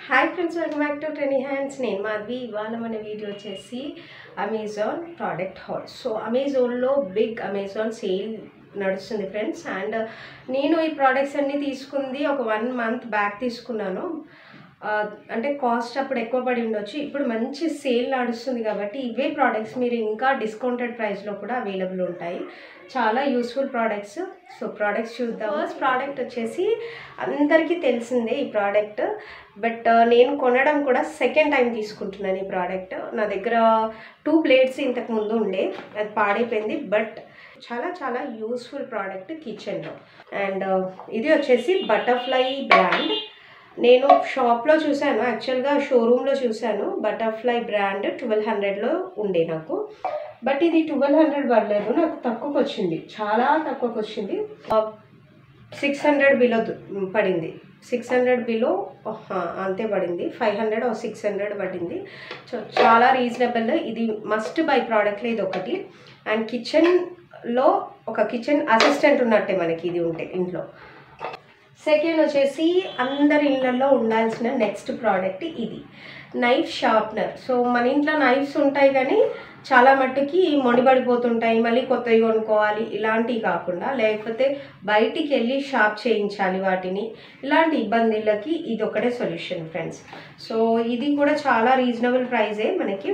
hi friends welcome back to ట్రెనీ hands నేను మాధవి ఇవాళ మన వీడియో వచ్చేసి అమెజాన్ ప్రోడక్ట్ హాల్ సో అమెజాన్లో బిగ్ అమెజాన్ సేల్ నడుస్తుంది ఫ్రెండ్స్ అండ్ నేను ఈ ప్రోడక్ట్స్ అన్నీ తీసుకుంది ఒక వన్ మంత్ బ్యాక్ తీసుకున్నాను ఆ, అంటే కాస్ట్ అప్పుడు ఎక్కువ పడి ఉండొచ్చు ఇప్పుడు మంచి సేల్ నడుస్తుంది కాబట్టి ఇవే ప్రోడక్ట్స్ మీరు ఇంకా డిస్కౌంటెడ్ ప్రైస్లో కూడా అవైలబుల్ ఉంటాయి చాలా యూస్ఫుల్ ప్రోడక్ట్స్ సో ప్రోడక్ట్స్ చూద్దాం ఫస్ట్ ప్రోడక్ట్ వచ్చేసి అందరికీ తెలిసిందే ఈ ప్రోడక్ట్ బట్ నేను కొనడం కూడా సెకండ్ టైం తీసుకుంటున్నాను ఈ ప్రోడక్ట్ నా దగ్గర టూ ప్లేట్స్ ఇంతకు ముందు ఉండే అది పాడైపోయింది బట్ చాలా చాలా యూస్ఫుల్ ప్రోడక్ట్ కిచెన్లో అండ్ ఇది వచ్చేసి బటర్ఫ్లై బ్రాండ్ నేను షాప్లో చూశాను యాక్చువల్గా షోరూంలో చూశాను బటర్ఫ్లై బ్రాండ్ ట్వెల్వ్ హండ్రెడ్లో ఉండే నాకు బట్ ఇది ట్వెల్వ్ హండ్రెడ్ పడలేదు నాకు తక్కువకి వచ్చింది చాలా తక్కువకి వచ్చింది సిక్స్ హండ్రెడ్ బిలో పడింది సిక్స్ హండ్రెడ్ బిలో అంతే పడింది ఫైవ్ హండ్రెడ్ సిక్స్ హండ్రెడ్ పడింది సో చాలా రీజనబుల్ ఇది మస్ట్ బై ప్రోడక్ట్లో ఇది ఒకటి అండ్ కిచెన్లో ఒక కిచెన్ అసిస్టెంట్ ఉన్నట్టే మనకి ఇది ఉంటే ఇంట్లో సెకండ్ వచ్చేసి అందరి ఇళ్ళల్లో ఉండాల్సిన నెక్స్ట్ ప్రోడక్ట్ ఇది నైఫ్ షార్ప్నర్ సో మన ఇంట్లో నైఫ్స్ ఉంటాయి కానీ చాలా మట్టుకి మొడిపడిపోతుంటాయి మళ్ళీ కొత్తవి కొనుక్కోవాలి ఇలాంటివి కాకుండా లేకపోతే బయటికి వెళ్ళి షాప్ చేయించాలి వాటిని ఇలాంటి ఇబ్బందులకి ఇది ఒకటే సొల్యూషన్ ఫ్రెండ్స్ సో ఇది కూడా చాలా రీజనబుల్ ప్రైజే మనకి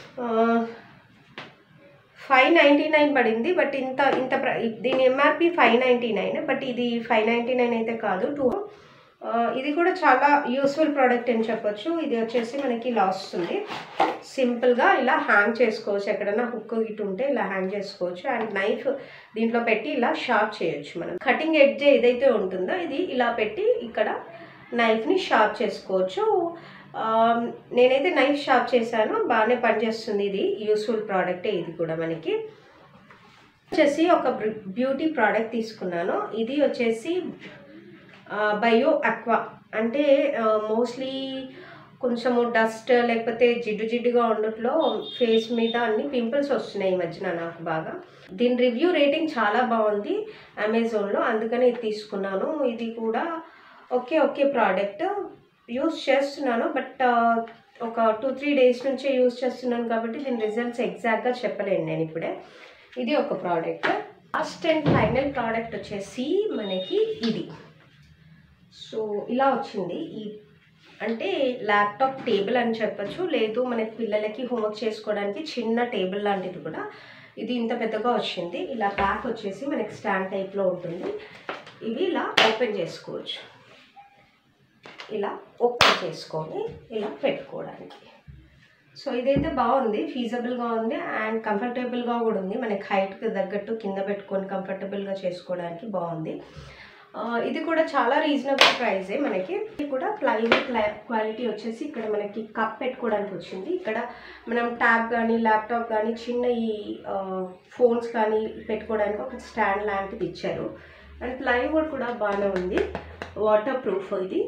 ఫైవ్ నైంటీ నైన్ పడింది బట్ ఇంత ఇంత ప్ర దీని MRP five ninety nine but ఇది ఫైవ్ నైంటీ నైన్ అయితే కాదు టూ ఇది కూడా చాలా యూస్ఫుల్ ప్రోడక్ట్ అని చెప్పొచ్చు ఇది వచ్చేసి మనకి ఇలా వస్తుంది సింపుల్గా ఇలా హ్యాంగ్ చేసుకోవచ్చు ఎక్కడైనా హుక్ గిట్ ఉంటే ఇలా హ్యాంగ్ చేసుకోవచ్చు అండ్ నైఫ్ దీంట్లో పెట్టి ఇలా షార్ప్ చేయొచ్చు మనం కటింగ్ ఎడ్జ్ ఏదైతే ఉంటుందో ఇది ఇలా పెట్టి ఇక్కడ నైఫ్ని షార్ప్ చేసుకోవచ్చు ఆ, నేనైతే నైఫ్ షార్ప్ చేశాను బాగానే పనిచేస్తుంది ఇది యూస్ఫుల్ ప్రోడక్టే ఇది కూడా మనకి వచ్చేసి ఒక బ్యూటీ ప్రోడక్ట్ తీసుకున్నాను ఇది వచ్చేసి బయో అక్వా అంటే మోస్ట్లీ కొంచెము డస్ట్ లేకపోతే జిడ్డు జిడ్డుగా ఉండట్లో ఫేస్ మీద అన్ని పింపుల్స్ వస్తున్నాయి ఈ మధ్యన నాకు బాగా దీని రివ్యూ రేటింగ్ చాలా బాగుంది అమెజాన్లో అందుకని ఇది తీసుకున్నాను ఇది కూడా ఓకే ఓకే ప్రోడక్ట్ యూస్ చేస్తున్నాను బట్ ఒక టూ త్రీ డేస్ నుంచే యూస్ చేస్తున్నాను కాబట్టి దీని రిజల్ట్స్ ఎగ్జాక్ట్గా చెప్పలేను నేను ఇప్పుడే ఇది ఒక product last and final product వచ్చేసి మనకి ఇది సో ఇలా వచ్చింది ఈ అంటే ల్యాప్టాప్ టేబుల్ అని చెప్పొచ్చు లేదు మనకి పిల్లలకి హోంవర్క్ చేసుకోవడానికి చిన్న టేబుల్ లాంటిది కూడా ఇది ఇంత పెద్దగా వచ్చింది ఇలా బ్యాక్ వచ్చేసి మనకి స్టాండ్ టైప్లో ఉంటుంది ఇవి ఇలా ఓపెన్ చేసుకోవచ్చు ఇలా ఓపెన్ చేసుకొని ఇలా పెట్టుకోవడానికి సో ఇదైతే బాగుంది ఫీజబుల్గా ఉంది అండ్ కంఫర్టబుల్గా కూడా ఉంది మనకి హైట్కి తగ్గట్టు కింద పెట్టుకొని కంఫర్టబుల్గా చేసుకోవడానికి బాగుంది ఆ, ఇది కూడా చాలా రీజనబుల్ ప్రైజే మనకి ఇది కూడా ప్లైవుడ్ క్వాలిటీ వచ్చేసి ఇక్కడ మనకి కప్ పెట్టుకోవడానికి వచ్చింది ఇక్కడ మనం ట్యాబ్ కానీ ల్యాప్టాప్ కానీ చిన్న ఈ ఫోన్స్ కానీ పెట్టుకోవడానికి ఒక స్టాండ్ లాంటిది ఇచ్చారు అండ్ ప్లైవుడ్ కూడా బాగానే ఉంది వాటర్ ప్రూఫ్ ఇది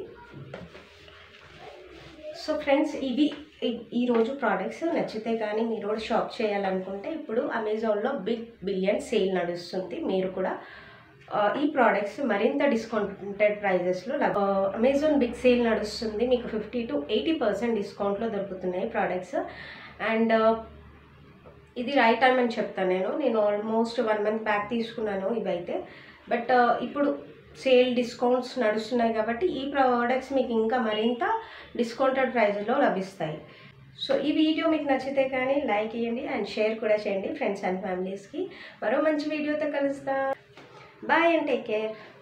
సో ఫ్రెండ్స్ ఇవి ఈ- ఈరోజు ప్రోడక్ట్స్ నచ్చితే కానీ మీరు కూడా షాప్ చేయాలనుకుంటే ఇప్పుడు అమెజాన్లో బిగ్ బిలియన్ సేల్ నడుస్తుంది మీరు కూడా ఆ, ఈ ప్రోడక్ట్స్ మరింత డిస్కౌంటెడ్ ప్రైజెస్లో అమెజాన్ బిగ్ సేల్ నడుస్తుంది మీకు ఫిఫ్టీ టు ఎయిటీ పర్సెంట్ డిస్కౌంట్లో దొరుకుతున్నాయి ప్రోడక్ట్స్ అండ్ ఇది రైట్ టైం అని చెప్తాను నేను నేను ఆల్మోస్ట్ వన్ మంత్ బ్యాక్ తీసుకున్నాను ఇవైతే బట్ ఇప్పుడు సేల్ డిస్కౌంట్స్ నడుస్తున్నాయి కాబట్టి ఈ ప్రోడక్ట్స్ మీకు ఇంకా మరింత డిస్కౌంటెడ్ ప్రైస్లో లభిస్తాయి సో ఈ వీడియో మీకు నచ్చితే కానీ లైక్ చేయండి అండ్ షేర్ కూడా చేయండి ఫ్రెండ్స్ అండ్ ఫ్యామిలీస్కి మరో మంచి వీడియోతో కలుస్తా బాయ్ అండ్ టేక్ కేర్